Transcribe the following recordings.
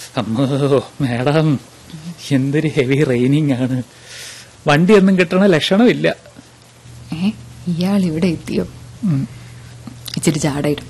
അമ്മോ മാഡം എന്തൊരു heavy raining ആണ് വണ്ടിയൊന്നും കിട്ടണ ലക്ഷണമില്ല ഏ ഇയാൾ ഇവിടെ എത്തിയോ ഇച്ചിരി ചാടയിടും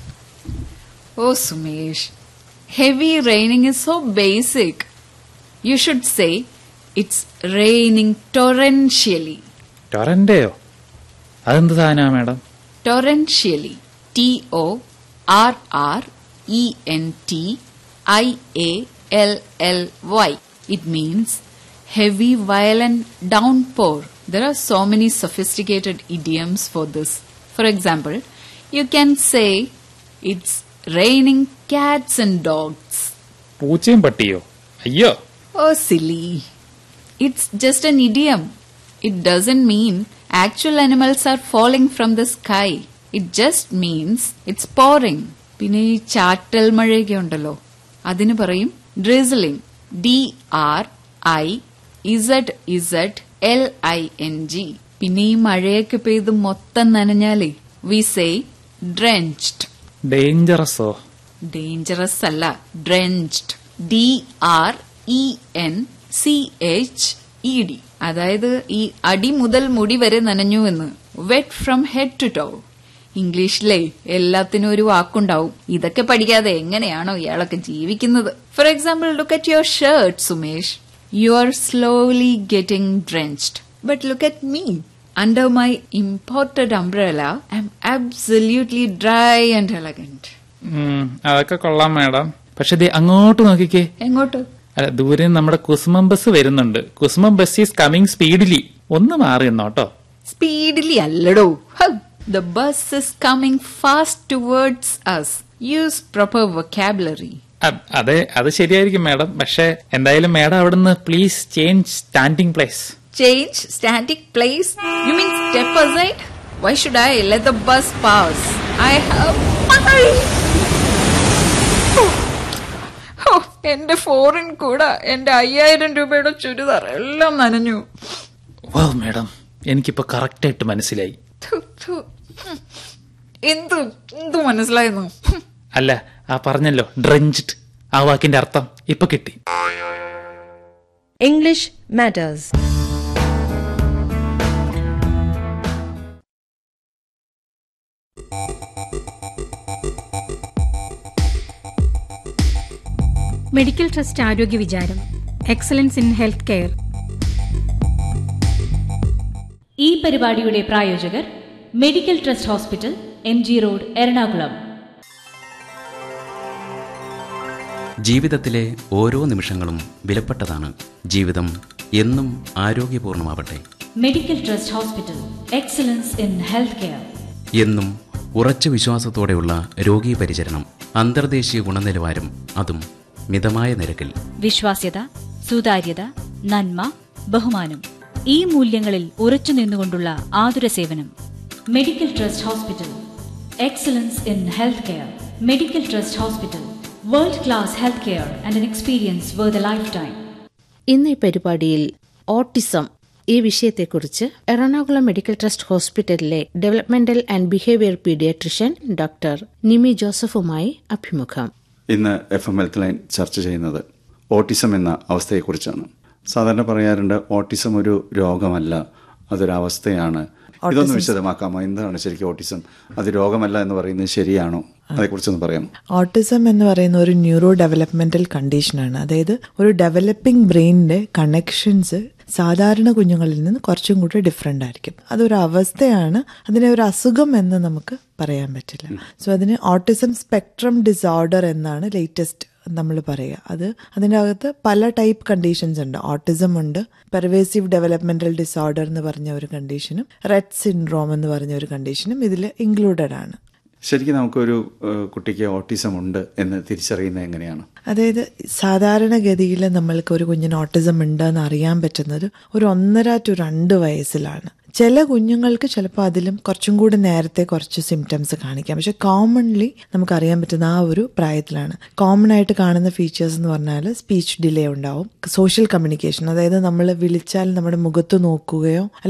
ഓ Sumesh heavy raining is so basic you should say it's raining torrentially ടൊറന്റെയോ അതെന്ത് സാധനമാ madam torrentially T O R R E N T I A L L Y it means heavy violent downpour. There are so many sophisticated idioms for this. For example, you can say it's raining cats and dogs. പൂച്ചയും പട്ടിയോ അയ്യോ Oh, silly. It's just an idiom. It doesn't mean actual animals are falling from the sky. It just means it's pouring. പിന്നെ ഈ ചാറ്റൽ മഴയൊക്കെ ഉണ്ടല്ലോ അതിന് പറയും drizzling D R I Z Z L I N G പിന്നെ ഈ മഴയൊക്കെ പെയ്ത് മൊത്തം നനഞ്ഞാലേ വി സേ ഡ്രെഞ്ച്ഡ് ഡേഞ്ചറസോ ഡേഞ്ചറസ് അല്ല drenched D R E N C H E D അതായത് ഈ അടി മുതൽ മുടി വരെ നനഞ്ഞു എന്ന് wet from head to toe ഇംഗ്ലീഷിലെ എല്ലാത്തിനും ഒരു വാക്കുണ്ടാവും ഇതൊക്കെ പഠിക്കാതെ എങ്ങനെയാണോ ഇയാളൊക്കെ ജീവിക്കുന്നത് for example look at your shirt Sumesh you are slowly getting drenched but look at me under my imported umbrella I'm absolutely dry and elegant ഉം, അതൊക്കെ കൊള്ളാം മാഡം പക്ഷെ ദേ അങ്ങോട്ട് നോക്കിക്കേ എങ്ങോട്ട് അല്ല ദൂരെ നിന്ന് നമ്മുടെ കുസുമം ബസ് വരുന്നുണ്ട് Kusumam bus is coming speedily ഒന്ന് മാറി നിന്നോട്ടോ സ്പീഡിലി അല്ലടോ the bus is coming fast towards us use proper vocabulary അ- അതെ അത് ശരിയായിരിക്കും മാഡം പക്ഷെ എന്തായാലും മാഡം അവിടുന്ന് please change standing place change standing place you mean step aside why should I let the bus pass I have എന്റെ foreign കൂടെ എന്റെ അയ്യായിരം രൂപയുടെ ചുരിദാർ എല്ലാം നനഞ്ഞു വാ മാഡം എനിക്കിപ്പോ കറക്റ്റ് ആയിട്ട് മനസ്സിലായി ഥു, ഥു. ഹും. എന്ത് എന്ത് മനസ്സിലായിരുന്നു ഹും. അല്ല ആ പറഞ്ഞല്ലോ ഡ്രഞ്ച്ഡ് ആ വാക്കിന്റെ അർത്ഥം ഇപ്പൊ കിട്ടി English matters. മെഡിക്കൽ ട്രസ്റ്റ് ആരോഗ്യ വിചാരം എക്സലൻസ് ഇൻ ഹെൽത്ത് കെയർ ഈ പരിപാടിയുടെ പ്രായോജകർ medical trust hospital M G road Ernakulam ജീവിതത്തിലെ ഓരോ നിമിഷങ്ങളും വിലപ്പെട്ടതാണ് ജീവിതം എന്നും ആരോഗ്യപൂർണമാവട്ടെ medical trust hospital excellence in health care എന്നും ഉറച്ച വിശ്വാസത്തോടെയുള്ള രോഗീ പരിചരണം അന്തർദേശീയ ഗുണനിലവാരം അതും മിതമായ നിരക്കിൽ വിശ്വാസ്യത സുതാര്യത നന്മ ബഹുമാനം ഈ മൂല്യങ്ങളിൽ ഉറച്ചു നിന്നുകൊണ്ടുള്ള ആതുര സേവനം medical trust hospital excellence in health care medical trust hospital world class health care and an experience where life time ഇന്ന് ഈ പരിപാടിയിൽ ഓട്ടിസം ഈ വിഷയത്തെക്കുറിച്ച് എറണാകുളം മെഡിക്കൽ ട്രസ്റ്റ് ഹോസ്പിറ്റലിലെ developmental and behaviour paediatrician doctor Nimi ജോസഫുമായി അഭിമുഖം ഇന്ന് എഫ് എം ഹെൽത്ത് ലൈൻ ചർച്ച ചെയ്യുന്നത് ഓട്ടിസം എന്ന അവസ്ഥയെക്കുറിച്ചാണ് സാധാരണ പറയാറുണ്ട് ഓട്ടിസം ഒരു രോഗമല്ല അതൊരവസ്ഥയാണ് ഇതൊന്ന് വിശദമാക്കാമോ എന്താണ് ശരിക്കും ഓട്ടിസം അത് രോഗമല്ല എന്ന് പറയുന്നത് ശരിയാണോ അതേക്കുറിച്ചൊന്ന് പറയാമോ ഓട്ടിസം എന്ന് പറയുന്ന ഒരു ന്യൂറോ ഡെവലപ്മെന്റൽ കണ്ടീഷനാണ് അതായത് ഒരു ഡെവലപ്പിംഗ് ബ്രെയിനിന്റെ കണക്ഷൻസ് സാധാരണ കുഞ്ഞുങ്ങളിൽ നിന്ന് കുറച്ചും കൂടി ഡിഫറെൻ്റ് ആയിരിക്കും അതൊരു അവസ്ഥയാണ് അതിനെ ഒരു അസുഖം എന്ന് നമുക്ക് പറയാൻ പറ്റില്ല സോ അതിന് ഓട്ടിസം സ്പെക്ട്രം ഡിസോർഡർ എന്നാണ് ലേറ്റസ്റ്റ് നമ്മൾ പറയുക അത് അതിൻ്റെ അകത്ത് പല ടൈപ്പ് കണ്ടീഷൻസ് ഉണ്ട് ഓട്ടിസം ഉണ്ട് പെർവേസീവ് ഡെവലപ്മെന്റൽ ഡിസോർഡർ എന്ന് പറഞ്ഞ ഒരു കണ്ടീഷനും റെഡ് സിൻഡ്രോം എന്ന് പറഞ്ഞ ഒരു കണ്ടീഷനും ഇതിൽ ഇൻക്ലൂഡഡ് ആണ് ശരിക്കും നമുക്കൊരു ഏഹ്, കുട്ടിക്ക് ഓട്ടിസം ഉണ്ട് എന്ന് തിരിച്ചറിയുന്നത് എങ്ങനെയാണ് അതായത് സാധാരണഗതിയിൽ നമ്മൾക്ക് ഒരു കുഞ്ഞിന് ഓട്ടിസം ഉണ്ടെന്ന് അറിയാൻ പറ്റുന്നത് ഒരു ഒന്നര ടു രണ്ട് വയസ്സിലാണ് ചില കുഞ്ഞുങ്ങൾക്ക് ചിലപ്പോൾ അതിലും കുറച്ചും കൂടി നേരത്തെ കുറച്ച് സിംറ്റംസ് കാണിക്കാം പക്ഷെ കോമൺലി നമുക്ക് അറിയാൻ പറ്റുന്ന ആ ഒരു പ്രായത്തിലാണ് കോമൺ ആയിട്ട് കാണുന്ന ഫീച്ചേഴ്സ് എന്ന് പറഞ്ഞാൽ സ്പീച്ച് ഡിലേ ഉണ്ടാവും സോഷ്യൽ കമ്മ്യൂണിക്കേഷൻ അതായത് നമ്മൾ വിളിച്ചാൽ നമ്മുടെ മുഖത്ത് നോക്കുകയോ